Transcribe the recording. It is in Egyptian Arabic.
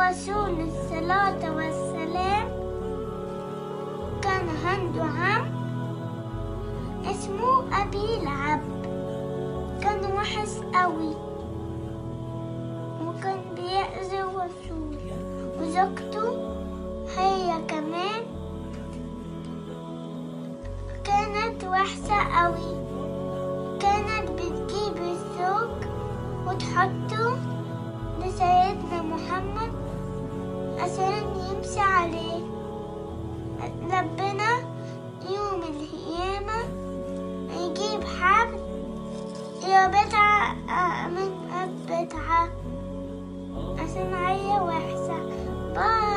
رسول الصلاة والسلام كان عنده عم اسمه أبي لعب كان وحش قوي وكان بيأذي الرسول وزوجته هي كمان كانت وحشة قوي كانت بتجيب الزوج وتحطه لسيدنا محمد عشان يمشي عليه ربنا يوم القيامة يجيب حبل يربطها من ربطها عشان هي وحشة باي